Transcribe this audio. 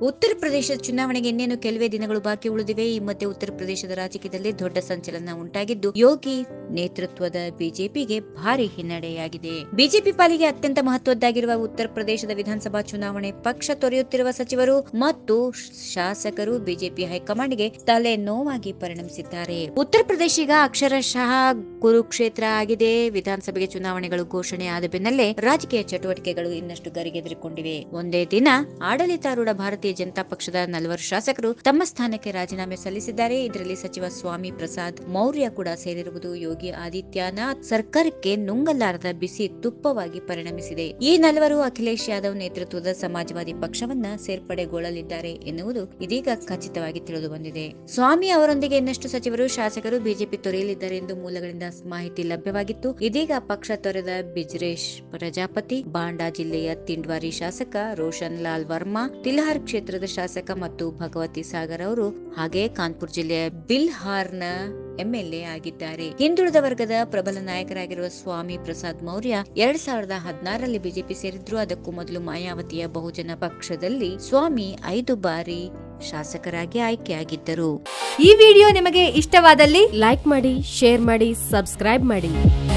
ಉತ್ತರ ಪ್ರದೇಶದ ಚುನಾವಣೆಗೆ ಇನ್ನೇನು ಕೆಲವೇ ದಿನಗಳು ಬಾಕಿ ಉಳಿದಿವೆ ಈ ಮಧ್ಯೆ ಉತ್ತರ ಪ್ರದೇಶದ ರಾಜಕೀಯದಲ್ಲಿ ದೊಡ್ಡ ಸಂಚಲನ ಉಂಟಾಗಿದ್ದು ಯೋಗಿ ನೇತೃತ್ವದ ಬಿಜೆಪಿಗೆ ಭಾರಿ ಹಿನ್ನಡೆಯಾಗಿದೆ ಬಿಜೆಪಿ ಪಾಲಿಗೆ ಅತ್ಯಂತ ಮಹತ್ವದ್ದಾಗಿರುವ ಉತ್ತರ ಪ್ರದೇಶದ ವಿಧಾನಸಭಾ ಚುನಾವಣೆ ಪಕ್ಷ ತೊರೆಯುತ್ತಿರುವ ಸಚಿವರು ಮತ್ತು ಶಾಸಕರು ಬಿಜೆಪಿ ಹೈಕಮಾಂಡ್ಗೆ ತಲೆ ನೋವಾಗಿ ಪರಿಣಮಿಸಿದ್ದಾರೆ ಉತ್ತರ ಪ್ರದೇಶ ಈಗ ಅಕ್ಷರಶಃ ಕುರುಕ್ಷೇತ್ರ ಆಗಿದೆ ವಿಧಾನಸಭೆಗೆ ಚುನಾವಣೆಗಳು ಘೋಷಣೆ ಆದ ಬೆನ್ನಲ್ಲೇ ರಾಜಕೀಯ ಚಟುವಟಿಕೆಗಳು ಇನ್ನಷ್ಟು ಗರಿಗೆದರಿಕೊಂಡಿವೆ ಒಂದೇ ದಿನ ಆಡಳಿತಾರೂಢ ಭಾರತೀಯ ಜನತಾ ಪಕ್ಷದ ನಲವರು ಶಾಸಕರು ತಮ್ಮ ಸ್ಥಾನಕ್ಕೆ ರಾಜೀನಾಮೆ ಸಲ್ಲಿಸಿದ್ದಾರೆ ಇದರಲ್ಲಿ ಸಚಿವ ಸ್ವಾಮಿ ಪ್ರಸಾದ್ ಮೌರ್ಯ ಕೂಡ ಸೇರಿರುವುದು ಯೋಗಿ ಆದಿತ್ಯನಾಥ್ ಸರ್ಕಾರಕ್ಕೆ ನುಂಗಲಾರದ ಬಿಸಿ ತುಪ್ಪವಾಗಿ ಪರಿಣಮಿಸಿದೆ ಈ ನಲವರು ಅಖಿಲೇಶ್ ಯಾದವ್ ನೇತೃತ್ವದ ಸಮಾಜವಾದಿ ಪಕ್ಷವನ್ನ ಸೇರ್ಪಡೆಗೊಳ್ಳಲಿದ್ದಾರೆ ಎನ್ನುವುದು ಇದೀಗ ಖಚಿತವಾಗಿ ತಿಳಿದು ಬಂದಿದೆ ಸ್ವಾಮಿ ಅವರೊಂದಿಗೆ ಇನ್ನಷ್ಟು ಸಚಿವರು ಶಾಸಕರು ಬಿಜೆಪಿ ತೊರೆಯಲಿದ್ದಾರೆ ಎಂದು ಮೂಲಗಳಿಂದ ಮಾಹಿತಿ ಲಭ್ಯವಾಗಿತ್ತು ಇದೀಗ ಪಕ್ಷ ತೊರೆದ ಬಿಜ್ರೇಶ್ ಪ್ರಜಾಪತಿ ಬಾಂಡಾ ಜಿಲ್ಲೆಯ ತಿಂಡ್ವಾರಿ ಶಾಸಕ ರೋಷನ್ ಲಾಲ್ ವರ್ಮಾ ತಿಲ್ಹಾರ್ ಕ್ಷೇತ್ರದ ಶಾಸಕ ಮತ್ತು ಭಗವತಿ ಸಾಗರ್ ಅವರು ಹಾಗೆ ಕಾನ್ಪುರ್ ಜಿಲ್ಲೆಯ ಬಿಲ್ಹಾರ್ನ ಎಂಎಲ್ಎ ಆಗಿದ್ದಾರೆ ಹಿಂದುಳಿದ ವರ್ಗದ ಪ್ರಬಲ ನಾಯಕರಾಗಿರುವ ಸ್ವಾಮಿ ಪ್ರಸಾದ್ ಮೌರ್ಯ ಎರಡ್ ಸಾವಿರದ ಹದಿನಾರರಲ್ಲಿ ಬಿಜೆಪಿ ಸೇರಿದ್ರು ಅದಕ್ಕೂ ಮೊದಲು ಮಾಯಾವತಿಯ ಬಹುಜನ ಪಕ್ಷದಲ್ಲಿ ಸ್ವಾಮಿ ಐದು ಬಾರಿ ಶಾಸಕರಾಗಿ ಆಯ್ಕೆಯಾಗಿದ್ದರು ಈ ವಿಡಿಯೋ ನಿಮಗೆ ಇಷ್ಟವಾದಲ್ಲಿ ಲೈಕ್ ಮಾಡಿ ಶೇರ್ ಮಾಡಿ ಸಬ್ಸ್ಕ್ರೈಬ್ ಮಾಡಿ